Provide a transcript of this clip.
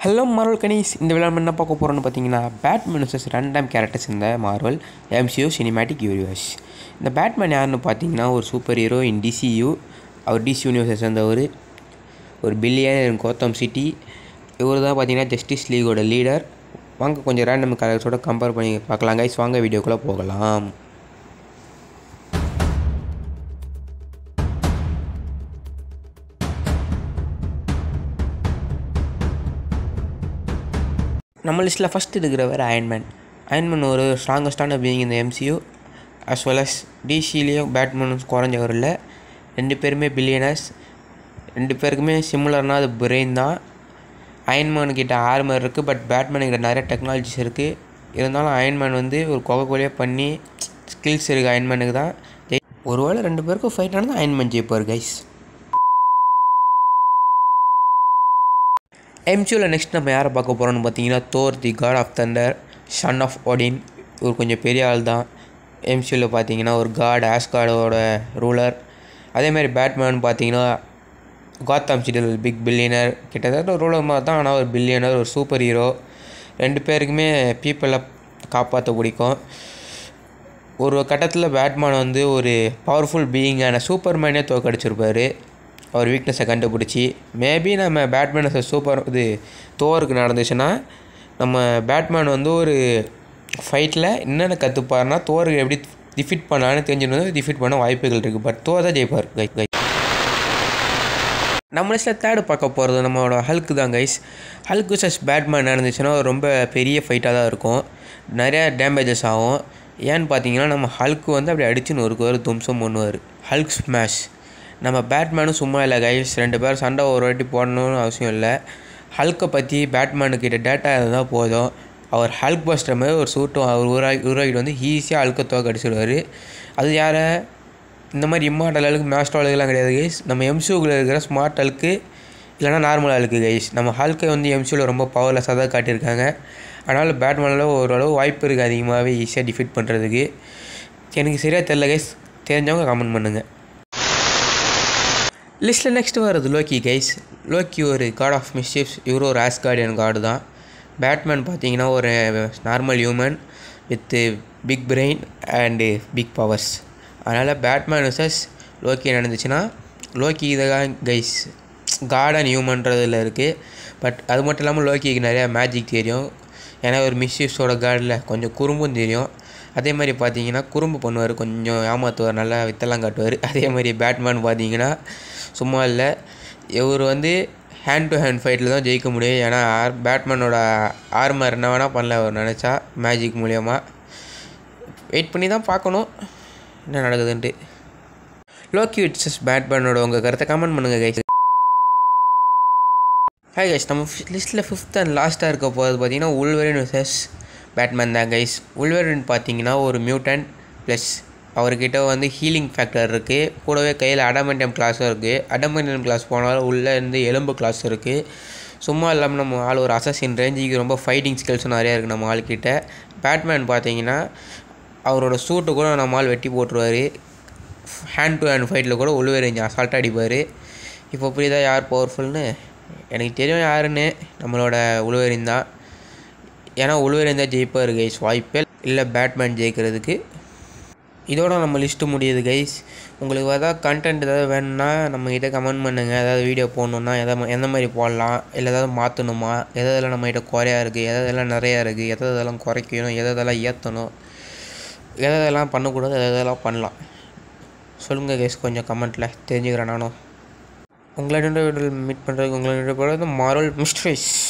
hello Marvel கனீஸ் இந்த விளையாட்டு என்ன பார்க்க போகிறோன்னு பார்த்தீங்கன்னா பேட்மேன் வர்சஸ் ரண்டம் கேரக்டர்ஸ் இந்த மார்வல் எம்சியூ சினிமேட்டிக் யூனிவர்ஸ் இந்த பேட்மேன் யாருன்னு பார்த்தீங்கன்னா ஒரு சூப்பர் ஹீரோ இன் டிசியூ அவர் டிசி யூனிவர்ஸை சேர்ந்தவர் ஒரு பில்லியன் கோத்தம் சிட்டி இவர் தான் பார்த்தீங்கன்னா ஜஸ்டிஸ் லீகோட லீடர் வாங்க கொஞ்சம் ரேண்டம் கலர்ஸோட கம்பேர் பண்ணி பார்க்கலாம் கைஸ் வாங்க வீடியோக்குள்ளே போகலாம் நம்ம லிஸ்ட்டில் ஃபஸ்ட் இருக்கிறவர் அயன்மேன் அயன்மேன் ஒரு ஸ்ட்ராங்கஸ்டான பீயிங் இந்த எம்சியூ அஸ் வெல் அஸ் டிசிலேயும் பேட்மேனும் குறைஞ்சவர் இல்லை ரெண்டு பேருமே பில்லியனர்ஸ் ரெண்டு பேருக்குமே சிமிலர்னால் அது பிரெயின் தான் அயன்மேன் கிட்ட ஆர்மர் இருக்குது பட் பேட்மேன் கிட்ட நிறைய டெக்னாலஜிஸ் இருக்குது இருந்தாலும் அயன்மேன் வந்து ஒரு கொகை கொலையே பண்ணி ஸ்கில்ஸ் இருக்குது அயன்மேனுக்கு தான் ஜெய் ஒருவேளை ரெண்டு பேருக்கும் ஃபைட் நடந்தால் அயன்மேன் ஜெயிப்பார் கைஸ் எம்சியூவில் நெக்ஸ்ட் நம்ம யாரை பார்க்க போகிறோம்னு பார்த்தீங்கன்னா Thor the god of thunder son of Odin இவர் கொஞ்சம் பெரிய ஆள் தான் எம்சியூவில் பார்த்தீங்கன்னா ஒரு காட் ஆஸ்காடோட ரூலர் அதேமாதிரி பேட்மேன் பார்த்தீங்கன்னா காத்தாம் சிட்டியில் பிக் பில்லியனர் கிட்டத்தட்ட ஒரு ரூலர் மாதிரி தான் ஆனால் ஒரு பில்லியனர் ஒரு சூப்பர் ஹீரோ ரெண்டு பேருக்குமே பீப்புளை காப்பாற்ற பிடிக்கும் ஒரு கட்டத்தில் பேட்மேன் வந்து ஒரு பவர்ஃபுல் பீயிங்கான சூப்பர்மேனே தோக்கடிச்சிருப்பார் அவர் வீக்னஸை கண்டுபிடிச்சி மேபி நம்ம பேட்மேன் சூப்பர் இது தோருக்கு நடந்துச்சுன்னா நம்ம பேட்மேன் வந்து ஒரு ஃபைட்டில் என்னென்ன கற்றுப்பாருனா தோருக்கு எப்படி டிஃபிட் பண்ணலான்னு தெரிஞ்சுட்டு டிஃபிட் பண்ண வாய்ப்புகள் இருக்குது பட் தோர் தான் ஜெயிப்பார் கை கை நம்ம லிஸ்ட்டில் தேர்டு பார்க்க போகிறது நம்மளோட ஹல்க்கு தான் கைஸ் ஹல்க் விசஸ் பேட்மேன் நடந்துச்சுன்னா ரொம்ப பெரிய ஃபைட்டாக தான் இருக்கும் நிறையா டேமேஜஸ் ஆகும் ஏன்னு பார்த்தீங்கன்னா நம்ம ஹல்க்கு வந்து அப்படி அடிச்சு நொறுக்குவார் தும்சம் பண்ணுவார் ஹல்க் ஸ்மாஷ் நம்ம பேட்மேனும் சும்மா இல்லை கைஸ் ரெண்டு பேரும் சண்டை ஒரு வாட்டி போடணும்னு அவசியம் இல்லை ஹல்க்கை பற்றி பேட்மேனுக்கிட்ட டேட்டா இருந்தால் போதும் அவர் ஹல்க் பஸ்டர் மாதிரி ஒரு சூட்டும் அவர் உருவாகி உருவாகிட்டு வந்து ஈஸியாக ஹல்க்கை தோக்க அடிச்சிடுவார் அது யாரை இந்த மாதிரி இம்மார்டல் அழுக்கு மேஸ்டர் அழுகுலாம் கிடையாது கைஸ் நம்ம எம்சியூக்குள்ள இருக்கிற ஸ்மார்ட் அழுக்கு இல்லைனா நார்மல் அழுக்கு கைஸ் நம்ம ஹல்கை வந்து எம்சியூவில் ரொம்ப பவர்லெஸ்ஸாக தான் காட்டியிருக்காங்க அதனால் பேட்மேனில் ஓரளவு வாய்ப்பு இருக்குது அதிகமாகவே ஈஸியாக டிஃபீட் பண்ணுறதுக்கு எனக்கு சரியாக தெரில கைஸ் தெரிஞ்சவங்க கமெண்ட் பண்ணுங்கள் லிஸ்ட்டில் நெக்ஸ்ட் வருது லோக்கி கைஸ் லோக்கி ஒரு காட் ஆஃப் மிஸ்ஷிப்ஸ் இவரும் ஒரு ஆஸ்கார்டியன் காடு தான் பேட்மேன் பார்த்தீங்கன்னா ஒரு normal human with big brain and big powers அதனால் பேட்மேன் விசஸ் லோக்கி நடந்துச்சுன்னா லோக்கி இதான் கைஸ் காட் அண்ட் ஹியூமன்றதில் இருக்குது பட் அது மட்டும் இல்லாமல் லோக்கிக்கு நிறையா மேஜிக் தெரியும் ஏன்னா ஒரு மிஸ்யூஸோட காடில் கொஞ்சம் குறும்பும் தெரியும் அதே மாதிரி பார்த்தீங்கன்னா குறும்பு பண்ணுவார் கொஞ்சம் ஏமாற்றுவார் நல்லா வித்தெல்லாம் காட்டுவார் அதே மாதிரி பேட்மேன் பார்த்தீங்கன்னா சும்மா இல்லை இவர் வந்து ஹேண்ட் டு ஹேண்ட் ஃபைட்டில் தான் ஜெயிக்க முடியும் ஏன்னா ஆர் பேட்மேனோட ஆர்மர் என்ன வேணால் பண்ணல அவர் நினச்சா மேஜிக் மூலியமாக வெயிட் பண்ணி தான் பார்க்கணும் என்ன நடக்குதுன்ட்டு லோக்கி விட்ஸஸ் பேட்மேனோட உங்கள் கருத்தை கமெண்ட் பண்ணுங்கள் கைஸ் ஹாய் கைஸ் நம்ம லிஸ்ட்டில் ஃபிஃப்த் அண்ட் லாஸ்ட்டாக இருக்க போகிறது பார்த்தீங்கன்னா உள்வரின் விசஸ் பேட்மேன் தான் கைஸ் உள்வரின் பார்த்தீங்கன்னா ஒரு மியூட்டன் ப்ளஸ் அவர்கிட்ட வந்து ஹீலிங் ஃபேக்டர் இருக்குது கூடவே கையில் அடமெண்டியம் கிளாஸும் இருக்குது அடமெண்டியம் கிளாஸ் போனாலும் உள்ளே இருந்து எலும்பு கிளாஸ் இருக்குது சும்மா இல்லாமல் நம்ம ஆள் ஒரு அசசின் ரேஞ்சுக்கு ரொம்ப ஃபைட்டிங் ஸ்கில்ஸும் நிறையா இருக்குது நம்ம ஆள்கிட்ட பேட்மேன் பார்த்தீங்கன்னா அவரோட சூட்டு கூட நம்ம ஆள் வெட்டி போட்டுருவார் ஹேண்ட் டு ஹேண்ட் ஃபைட்டில் கூட உள்வரிஞ்சு அசால்ட்டாக அடிப்பார் இப்போ புரியுதா யார் பவர்ஃபுல்னு எனக்கு தெரியும் யாருன்னு நம்மளோட உழுவரின் தான் ஏன்னா உழுவரின் தான் ஜெயிப்பார் கைஸ் வாய்ப்பே இல்லை பேட்மேன் ஜெயிக்கிறதுக்கு இதோட நம்ம லிஸ்ட்டு முடியுது கைஸ் உங்களுக்கு ஏதாவது கண்டென்ட் ஏதாவது வேணும்னா நம்மக்கிட்ட கமெண்ட் பண்ணுங்கள் ஏதாவது வீடியோ போடணுன்னா எதை எந்த மாதிரி போடலாம் இல்லை ஏதாவது மாற்றணுமா எதெல்லாம் நம்மகிட்ட குறையா இருக்குது எதெல்லாம் நிறையா இருக்குது எதெல்லாம் குறைக்கணும் எதெல்லாம் ஏற்றணும் எதெல்லாம் பண்ணக்கூடாது எதெல்லாம் பண்ணலாம் சொல்லுங்கள் கைஸ் கொஞ்சம் கமெண்ட்டில் தெரிஞ்சுக்கிறேன் நானும் உங்களோட வீடியோவில் மீட் பண்ணுறதுக்கு உங்களோட மாரல் மிஸ்ட்ரிஸ்